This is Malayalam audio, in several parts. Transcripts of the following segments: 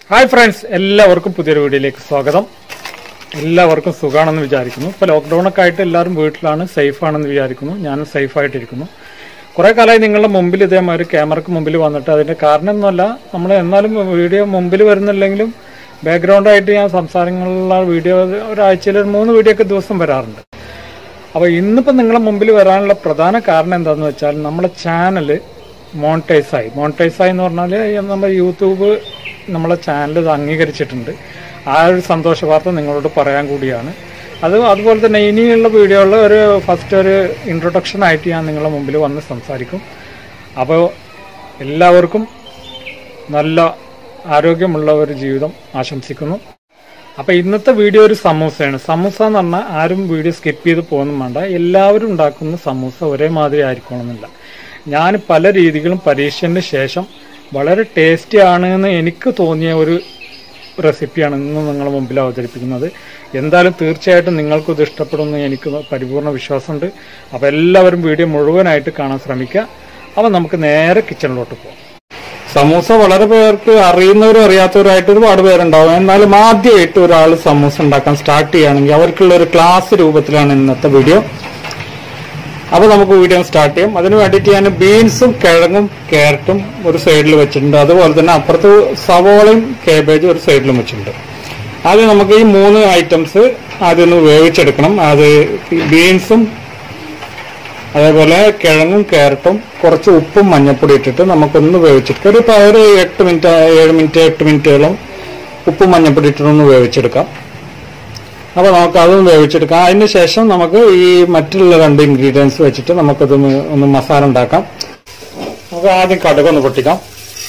ഹായ് ഫ്രണ്ട്സ് എല്ലാവർക്കും പുതിയൊരു വീഡിയോയിലേക്ക് സ്വാഗതം എല്ലാവർക്കും സുഖമാണെന്ന് വിചാരിക്കുന്നു ഇപ്പോൾ ലോക്ക്ഡൗൺ ഒക്കെ ആയിട്ട് എല്ലാവരും വീട്ടിലാണ് സേഫ് ആണെന്ന് വിചാരിക്കുന്നു ഞാനും സേഫ് ആയിട്ടിരിക്കുന്നു കുറേ കാലമായി നിങ്ങളുടെ മുമ്പിൽ ഇതേമാതിരി ക്യാമറയ്ക്ക് മുമ്പിൽ വന്നിട്ട് അതിന്റെ കാരണം ഒന്നുമല്ല നമ്മൾ എന്നാലും വീഡിയോ മുമ്പിൽ വരുന്നില്ലെങ്കിലും ബാക്ക്ഗ്രൗണ്ട് ആയിട്ട് ഞാൻ സംസാരങ്ങളുള്ള വീഡിയോ ഒരാഴ്ചയിൽ ഒരു മൂന്ന് വീഡിയോ ഒക്കെ ദിവസം വരാറുണ്ട് അപ്പോൾ ഇന്നിപ്പോൾ നിങ്ങളുടെ മുമ്പിൽ വരാനുള്ള പ്രധാന കാരണം എന്താണെന്ന് വെച്ചാൽ നമ്മുടെ ചാനൽ മോണിറ്റൈസായി മോണിറ്റൈസായി എന്ന് പറഞ്ഞാൽ നമ്മുടെ യൂട്യൂബ് നമ്മളെ ചാനൽ ഇത് അംഗീകരിച്ചിട്ടുണ്ട് ആ ഒരു സന്തോഷ വാർത്ത നിങ്ങളോട് പറയാൻ കൂടിയാണ് അത് അതുപോലെ തന്നെ ഇനിയുള്ള വീഡിയോകളിൽ ഒരു ഫസ്റ്റ് ഒരു ഇൻട്രൊഡക്ഷൻ ആയിട്ട് ഞാൻ നിങ്ങളുടെ മുമ്പിൽ വന്ന് സംസാരിക്കും അപ്പോൾ എല്ലാവർക്കും നല്ല ആരോഗ്യമുള്ള ഒരു ജീവിതം ആശംസിക്കുന്നു അപ്പൊ ഇന്നത്തെ വീഡിയോ ഒരു സമൂസയാണ് സമൂസ എന്ന് പറഞ്ഞാൽ ആരും വീഡിയോ സ്കിപ്പ് ചെയ്ത് പോകുന്നും വേണ്ട എല്ലാവരും ഉണ്ടാക്കുന്ന സമൂസ ഒരേ മാതിരി ആയിരിക്കണമെന്നില്ല ഞാൻ പല രീതികളും പരീക്ഷന് ശേഷം വളരെ ടേസ്റ്റി ആണ് എന്ന് എനിക്ക് തോന്നിയ ഒരു റെസിപ്പിയാണ് ഇന്ന് നിങ്ങളുടെ മുമ്പിൽ അവതരിപ്പിക്കുന്നത് എന്തായാലും തീർച്ചയായിട്ടും നിങ്ങൾക്കും ഇത് ഇഷ്ടപ്പെടുമെന്ന് എനിക്ക് പരിപൂർണ വിശ്വാസമുണ്ട് അപ്പോൾ എല്ലാവരും വീഡിയോ മുഴുവനായിട്ട് കാണാൻ ശ്രമിക്കുക അപ്പോൾ നമുക്ക് നേരെ കിച്ചണിലോട്ട് പോകാം സമൂസ വളരെ പേർക്ക് അറിയുന്നവരും അറിയാത്തവരായിട്ട് ഒരുപാട് പേരുണ്ടാവും എന്നാലും ആദ്യമായിട്ട് ഒരാൾ സമൂസ ഉണ്ടാക്കാൻ സ്റ്റാർട്ട് ചെയ്യുകയാണെങ്കിൽ അവർക്കുള്ള ഒരു ക്ലാസ് രൂപത്തിലാണ് ഇന്നത്തെ വീഡിയോ അപ്പൊ നമുക്ക് വീഡിയോ സ്റ്റാർട്ട് ചെയ്യാം അതിന് വേണ്ടിയിട്ട് ഞാൻ ബീൻസും കിഴങ്ങും ക്യാരറ്റും ഒരു സൈഡിൽ വെച്ചിട്ടുണ്ട് അതുപോലെ തന്നെ അപ്പുറത്ത് സവോളയും കാബേജും ഒരു സൈഡിലും വെച്ചിട്ടുണ്ട് ആദ്യം നമുക്ക് ഈ മൂന്ന് ഐറ്റംസ് ആദ്യം ഒന്ന് വേവിച്ചെടുക്കണം അത് ബീൻസും അതേപോലെ കിഴങ്ങും ക്യാരറ്റും കുറച്ച് ഉപ്പും മഞ്ഞപ്പൊടി ഇട്ടിട്ട് നമുക്കൊന്ന് വേവിച്ചെടുക്കാം ഒരു പ- ഒരു എട്ട് മിനിറ്റ് ഏഴ് മിനിറ്റ് എട്ട് മിനിറ്റോളം ഉപ്പും മഞ്ഞപ്പൊടി ഇട്ടിട്ടൊന്ന് വേവിച്ചെടുക്കാം അപ്പോൾ നമുക്ക് അതും വേവിച്ചെടുക്കാം അതിന് ശേഷം നമുക്ക് ഈ മറ്റുള്ള രണ്ട് ഇൻഗ്രീഡിയൻസ് വെച്ചിട്ട് നമുക്കത് ഒന്ന് മസാല ഉണ്ടാക്കാം നമുക്ക് ആദ്യം കടുകൊന്ന് പൊട്ടിക്കാം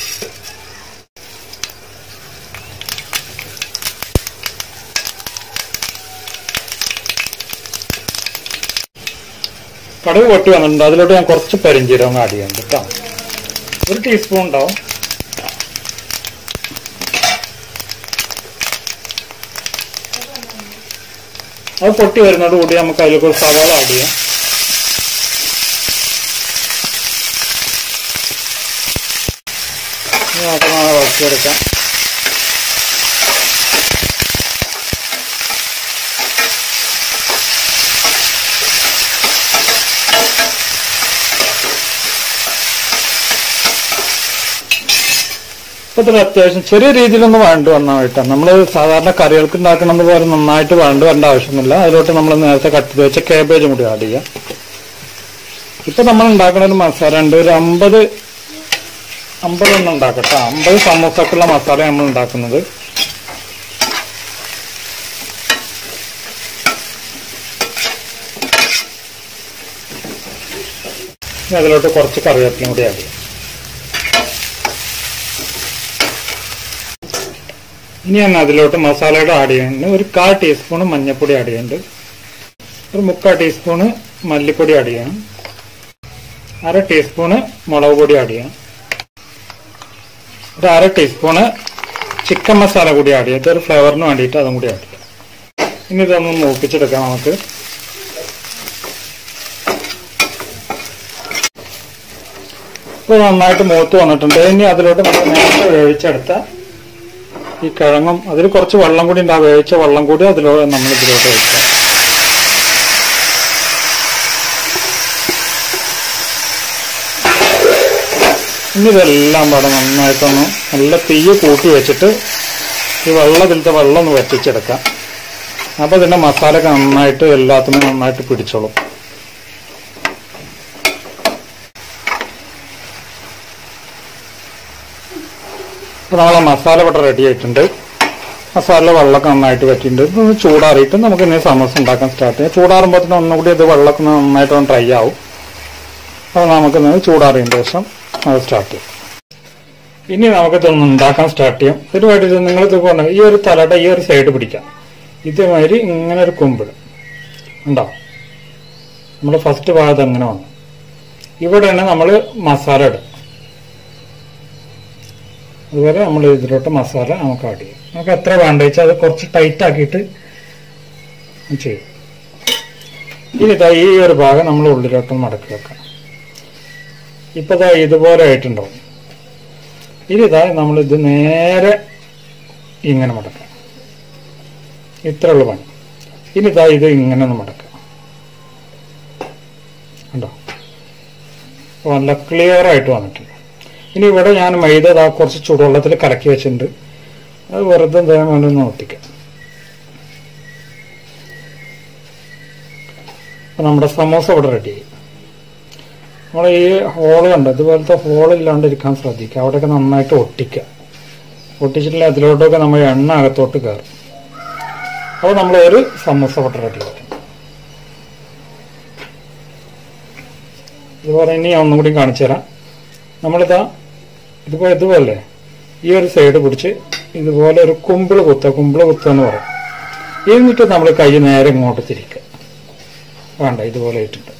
കടുക് പൊട്ടി വന്നിട്ടുണ്ട് അതിലോട്ട് ഞാൻ കുറച്ച് പെരിഞ്ചീരകം ആഡ് ചെയ്യുന്നുണ്ട് കേട്ടോ ഒരു ടീസ്പൂൺ ഉണ്ടാവും അത് പൊട്ടി വരുന്നതോട് കൂടി നമുക്ക് അതിലേക്ക് ഒരു സവാള ആഡ് ചെയ്യാം ഇനി നമുക്ക് നാളെ വളർത്തിയെടുക്കാം ഇപ്പൊ ഇതിൽ അത്യാവശ്യം ചെറിയ രീതിയിലൊന്ന് വഴണ്ട് വന്നായിട്ടാണ് നമ്മൾ സാധാരണ കറികൾക്ക് ഉണ്ടാക്കണമെന്ന് പോലെ നന്നായിട്ട് വഴണ്ട് വരേണ്ട ആവശ്യമൊന്നുമില്ല അതിലോട്ട് നമ്മൾ നേരത്തെ കട്ട് ചെയ്ത് വെച്ച കാബേജും കൂടി ആഡ് ചെയ്യാം ഇപ്പൊ നമ്മൾ ഉണ്ടാക്കുന്ന ഒരു മസാല ഉണ്ട് ഒരു അമ്പത് അമ്പതെണ്ണം ഉണ്ടാക്കട്ടെ അമ്പത് സമോസക്കുള്ള മസാല നമ്മൾ ഉണ്ടാക്കുന്നത് ഇനി അതിലോട്ട് കുറച്ച് കറിവേപ്പിലും കൂടി ആഡ് ചെയ്യാം ഇനി ഞാൻ അതിലോട്ട് മസാലയുടെ ആഡ് ചെയ്യുന്നുണ്ട് ഒരു കാൽ ടീസ്പൂൺ മഞ്ഞൾപ്പൊടി ആഡ് ചെയ്യുന്നുണ്ട് ഒരു മുക്കാൽ ടീസ്പൂണ് മല്ലിപ്പൊടി ആഡ് ചെയ്യണം അര ടീസ്പൂണ് മുളക് പൊടി ആഡ് ചെയ്യണം ഒരു അര ടീസ്പൂണ് ചിക്കൻ മസാല കൂടി ആഡ് ചെയ്യാം ഒരു ഫ്ലേവറിന് വേണ്ടിയിട്ട് അതും കൂടി ആഡ് ചെയ്യാം ഇനി ഇതൊന്ന് മൂപ്പിച്ചെടുക്കാം നമുക്ക് ഇപ്പോൾ നന്നായിട്ട് മൂത്ത് വന്നിട്ടുണ്ട് ഇനി അതിലോട്ട് നമ്മൾ നേരത്തെ വേവിച്ചെടുത്ത ഈ കിഴങ്ങും അതിൽ കുറച്ച് വെള്ളം കൂടി ഉണ്ട് ആ വേവിച്ച വെള്ളം കൂടി അതിലൂടെ നമ്മൾ ഇതിലോട്ട് വെക്കാം ഇനി ഇതെല്ലാം പാടെ നന്നായിട്ടൊന്ന് നല്ല തീയ് കൂട്ടി വെച്ചിട്ട് ഈ വെള്ളത്തിലത്തെ വെള്ളം ഒന്ന് വറ്റിച്ചെടുക്കാം അപ്പൊ ഇതിന്റെ മസാല ഒക്കെ നന്നായിട്ട് എല്ലാത്തിനും നന്നായിട്ട് പിടിച്ചോളും ഇപ്പൊ നമ്മളെ മസാല ഇവിടെ റെഡി ആയിട്ടുണ്ട് മസാല വെള്ളമൊക്കെ നന്നായിട്ട് വറ്റിയിട്ടുണ്ട് ഇതൊന്ന് ചൂടാറിയിട്ട് നമുക്ക് ഇനി സമോസ ഉണ്ടാക്കാൻ സ്റ്റാർട്ട് ചെയ്യാം ചൂടാറുമ്പോൾ തന്നെ ഒന്നുകൂടി ഇത് വെള്ളമൊക്കെ ഒന്ന് നന്നായിട്ടൊന്ന് ഡ്രൈ ആവും അപ്പോൾ നമുക്ക് ഇന്ന് ചൂടാറിയതിന് ശേഷം അത് സ്റ്റാർട്ട് ചെയ്യാം ഇനി നമുക്കിതൊന്ന് ഉണ്ടാക്കാൻ സ്റ്റാർട്ട് ചെയ്യാം ഇതിന് വേണ്ടിയിട്ട് നിങ്ങൾ ഇത് കൊണ്ട് ഈ ഒരു തലയുടെ ഈ ഒരു സൈഡ് പിടിക്കാം ഇതേമാതിരി ഇങ്ങനെ ഒരു കുമ്പിൾ ഉണ്ടോ നമ്മുടെ ഫസ്റ്റ് ഭാഗത്ത് അങ്ങനെ വന്നു ഇവിടെയാണ് നമ്മൾ മസാല ഇടുക അതുപോലെ നമ്മൾ ഇതിലോട്ട് മസാല നമുക്ക് ആഡ് ചെയ്യാം നമുക്ക് എത്ര വേണ്ട വെച്ചാൽ അത് കുറച്ച് ടൈറ്റ് ആക്കിയിട്ട് ചെയ്യും ഇനി ഇതാ ഈ ഒരു ഭാഗം നമ്മൾ ഉള്ളിലോട്ട് മടക്കി വെക്കാം ഇപ്പൊ ദാ ഇതുപോലെ ആയിട്ടുണ്ടാവും ഇനി ഇതാ നമ്മൾ ഇത് നേരെ ഇങ്ങനെ മടക്കാം ഇത്ര ഉള്ള പണി ഇനി ഇതാ ഇത് ഇങ്ങനെ ഒന്ന് മടക്കാം കണ്ടോ അപ്പോൾ നല്ല ക്ലിയർ ആയിട്ട് വന്നിട്ടുണ്ട് ഇനി ഇവിടെ ഞാൻ മൈദ ദാ കുറച്ച് ചൂടുവെള്ളത്തിൽ കലക്കി വെച്ചിട്ടുണ്ട് അത് വെറുതെ എന്താ വേണ്ടി ഒന്ന് ഒട്ടിക്കാം അപ്പോൾ നമ്മുടെ സമോസ ഇവിടെ റെഡിയായി നമ്മൾ ഈ ഹോള് കണ്ടോ ഇതുപോലത്തെ ഹോൾ ഇല്ലാണ്ടിരിക്കാൻ ശ്രദ്ധിക്കുക അവിടെയൊക്കെ നന്നായിട്ട് ഒട്ടിക്കുക ഒട്ടിച്ചിട്ടില്ല അതിലോട്ടൊക്കെ നമ്മൾ എണ്ണ അകത്തോട്ട് കയറും അപ്പോൾ നമ്മൾ ഒരു സമോസ ഇവിടെ റെഡിയാക്കി ഇതുപോലെ ഇനി ഞാൻ ഒന്നും കൂടി കാണിച്ചു തരാം നമ്മളിതാ ഇതുപോലെ ഇതുപോലെ ഈ ഒരു സൈഡ് പിടിച്ച് ഇതുപോലെ ഒരു കുമ്പിള് കുത്ത കുമ്പിള് കുത്ത എന്ന് പറയും എന്നിട്ട് നമ്മൾ കൈ നേരെ ഇങ്ങോട്ട് തിരിക്കുക വേണ്ട ഇതുപോലെ ഇട്ടിട്ട്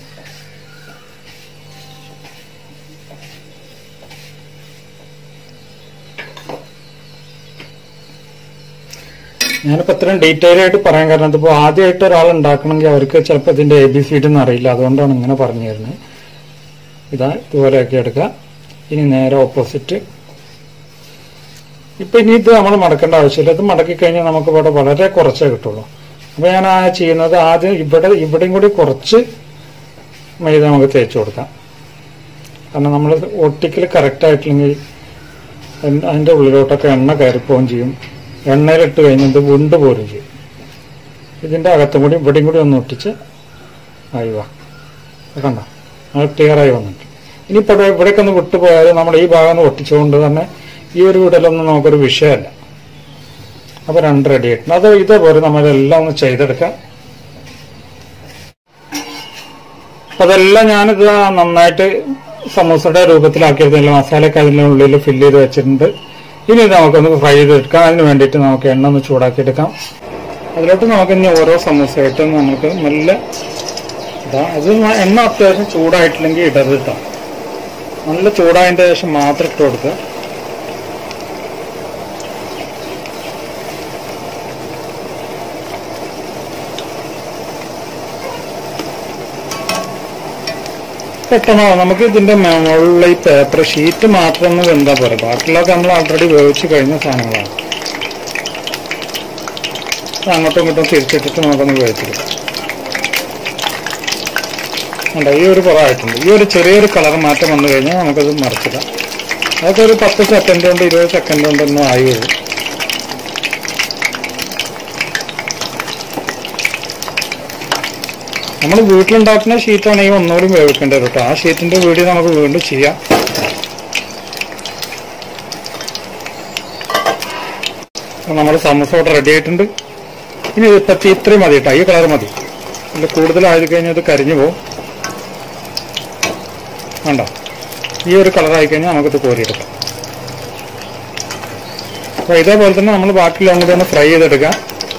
ഞാനിപ്പോൾ ഇത്രയും ഡീറ്റെയിൽ ആയിട്ട് പറയാൻ കാരണം ഇതിപ്പോൾ ആദ്യമായിട്ട് ഒരാൾ ഉണ്ടാക്കണമെങ്കിൽ അവർക്ക് ചിലപ്പോൾ ഇതിന്റെ എ ബി സി ഡി ഒന്നും അറിയില്ല അതുകൊണ്ടാണ് ഇങ്ങനെ പറഞ്ഞു തരുന്നത് ഇതാ ഇതുപോലെയൊക്കെ എടുക്കുക ഇനി നേരെ ഓപ്പോസിറ്റ് ഇപ്പൊ ഇനി ഇത് നമ്മൾ മടക്കേണ്ട ആവശ്യമില്ല ഇത് മടക്കി കഴിഞ്ഞാൽ നമുക്ക് ഇവിടെ വളരെ കുറച്ചേ കിട്ടുള്ളൂ അപ്പൊ ഞാൻ ആ ചെയ്യുന്നത് ആദ്യം ഇവിടെ ഇവിടെയും കൂടി കുറച്ച് മൈദ നമുക്ക് തേച്ച് കൊടുക്കാം കാരണം നമ്മൾ ഒട്ടിക്കൽ കറക്റ്റ് ആയിട്ടില്ലെങ്കിൽ എൻ- അതിന്റെ ഉള്ളിലോട്ടൊക്കെ എണ്ണ കയറിപ്പോവുകയും ചെയ്യും എണ്ണയിലിട്ട് കഴിഞ്ഞാൽ ഇത് വിണ്ടു പോരും ചെയ്യും ഇതിന്റെ അകത്തും കൂടി ഇവിടെയും കൂടി ഒന്ന് ഒട്ടിച്ച് ആയി വാ ഇത് കണ്ടോ അത് ക്ലിയർ ആയി വന്നിട്ട് ഇനിയിപ്പോൾ ഇവിടേക്ക് ഒന്ന് വിട്ടുപോയാൽ നമ്മൾ ഈ ഭാഗം ഒന്ന് ഒട്ടിച്ചുകൊണ്ട് തന്നെ ഈ ഒരു വിടലൊന്നും നമുക്കൊരു വിഷയമല്ല അപ്പൊ രണ്ട് റെഡി ആയിട്ടുണ്ട് അത് ഇതേപോലെ നമ്മളെല്ലാം ഒന്ന് ചെയ്തെടുക്കാം അപ്പൊ അതെല്ലാം ഞാനിത് നന്നായിട്ട് സമൂസയുടെ രൂപത്തിലാക്കിയെടുത്തില്ല മസാലയൊക്കെ അതിൻ്റെ ഉള്ളിൽ ഫില്ല് ചെയ്ത് വെച്ചിട്ടുണ്ട് ഇനി ഇത് നമുക്കൊന്ന് ഫ്രൈ ചെയ്തെടുക്കാം അതിന് വേണ്ടിയിട്ട് നമുക്ക് എണ്ണ ഒന്ന് ചൂടാക്കിയെടുക്കാം അതിലോട്ട് നമുക്ക് ഇനി ഓരോ സമൂസയായിട്ട് നമുക്ക് നല്ല ഇതാ അത് ന- എണ്ണ അത്യാവശ്യം ചൂടായിട്ടില്ലെങ്കിൽ ഇടരുത് കേട്ടോ നല്ല ചൂടായതിന്റെ ശേഷം മാത്രം ഇട്ട് കൊടുക്കുക പെട്ടെന്നാവും നമുക്ക് ഇതിന്റെ മുകളിൽ ഈ പേപ്പർ ഷീറ്റ് മാത്രം ഒന്ന് വെന്താ പോരെ ബാക്കിയുള്ളതൊക്കെ നമ്മൾ ഓൾറെഡി വേവിച്ച് കഴിഞ്ഞ സാധനങ്ങളാണ് ഇത് അങ്ങോട്ടും ഇങ്ങോട്ടും തിരിച്ചിട്ടിട്ട് നമുക്കൊന്ന് വേവിച്ചെടുക്കാം ഉണ്ട് ഈ ഒരു കുറവായിട്ടുണ്ട് ഈ ഒരു ചെറിയൊരു കളർ മാറ്റം വന്നു കഴിഞ്ഞാൽ നമുക്കത് മറിച്ചിടാം അതൊക്കെ ഒരു പത്ത് സെക്കൻഡ് കൊണ്ട് ഇരുപത് സെക്കൻഡ് കൊണ്ടൊന്നും ആയി വരും നമ്മൾ വീട്ടിലുണ്ടാക്കുന്ന ഷീറ്റാണെങ്കിൽ ഒന്നുകൂടി വേവിക്കേണ്ടി വരും കേട്ടോ ആ ഷീറ്റിന്റെ വീഡിയോ നമുക്ക് വീണ്ടും ചെയ്യാം നമ്മുടെ സമോസ ഇവിടെ റെഡി ആയിട്ടുണ്ട് ഇനി ഇപ്പത്തി ഇത്രയും മതി കേട്ടോ ഈ കളർ മതി ഇതിൽ കൂടുതലായി കഴിഞ്ഞാൽ ഇത് കരിഞ്ഞു പോകും വേണ്ട ഈ ഒരു കളറായി കഴിഞ്ഞാൽ നമുക്കിത് കോരിയെടുക്കാം അപ്പൊ ഇതേപോലെ തന്നെ നമ്മൾ ബാക്കിയുള്ള കൂടി ഒന്ന് ഫ്രൈ ചെയ്തെടുക്കാം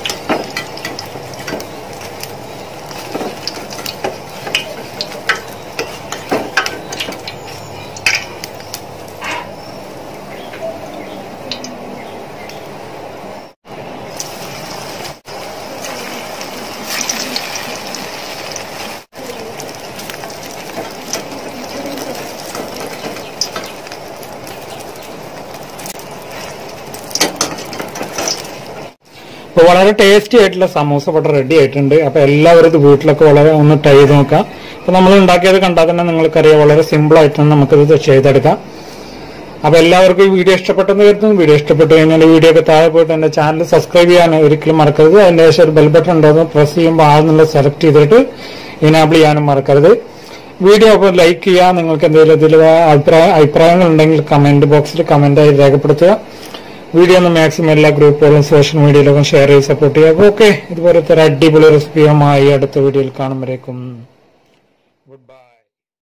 അപ്പോൾ വളരെ ടേസ്റ്റി ആയിട്ടുള്ള സമൂസ ഇവിടെ റെഡി ആയിട്ടുണ്ട് അപ്പോൾ എല്ലാവരും ഇത് വീട്ടിലൊക്കെ വളരെ ഒന്ന് ട്രൈ ചെയ്ത് നോക്കാം അപ്പോൾ നമ്മൾ ഉണ്ടാക്കിയത് കണ്ടാൽ തന്നെ നിങ്ങൾക്കറിയാം വളരെ സിമ്പിൾ ആയിട്ട് നമുക്കിത് ചെയ്തെടുക്കാം അപ്പോൾ എല്ലാവർക്കും ഈ വീഡിയോ ഇഷ്ടപ്പെട്ടെന്ന് കരുതുന്നു വീഡിയോ ഇഷ്ടപ്പെട്ടു കഴിഞ്ഞാൽ ഈ വീഡിയോ ഒക്കെ താഴെ പോയിട്ട് എൻ്റെ ചാനൽ സബ്സ്ക്രൈബ് ചെയ്യാൻ ഒരിക്കലും മറക്കരുത് അതിൻ്റെ ശേഷം ഒരു ബെൽ ബട്ടൺ ഉണ്ടാകും പ്രസ് ചെയ്യുമ്പോൾ ആളെന്നുള്ള സെലക്ട് ചെയ്തിട്ട് ഇനാബിൾ ചെയ്യാനും മറക്കരുത് വീഡിയോ അപ്പോൾ ലൈക്ക് ചെയ്യുക നിങ്ങൾക്ക് എന്തെങ്കിലും ഇതിൽ അഭിപ്രായ അഭിപ്രായങ്ങൾ ഉണ്ടെങ്കിൽ കമന്റ് ബോക്സിൽ കമന്റായി രേഖപ്പെടുത്തുക വീഡിയോ ഒന്ന് മാക്സിമം എല്ലാ ഗ്രൂപ്പുകളും സോഷ്യൽ മീഡിയയിലൊക്കെ ഷെയർ ചെയ്ത് സപ്പോർട്ട് ചെയ്യുക അപ്പോൾ ഓക്കെ ഇതുപോലത്തെ ഒരു അടിപൊളി റെസിപ്പിയുമായി അടുത്ത വീഡിയോയിൽ കാണുമ്പോഴേക്കും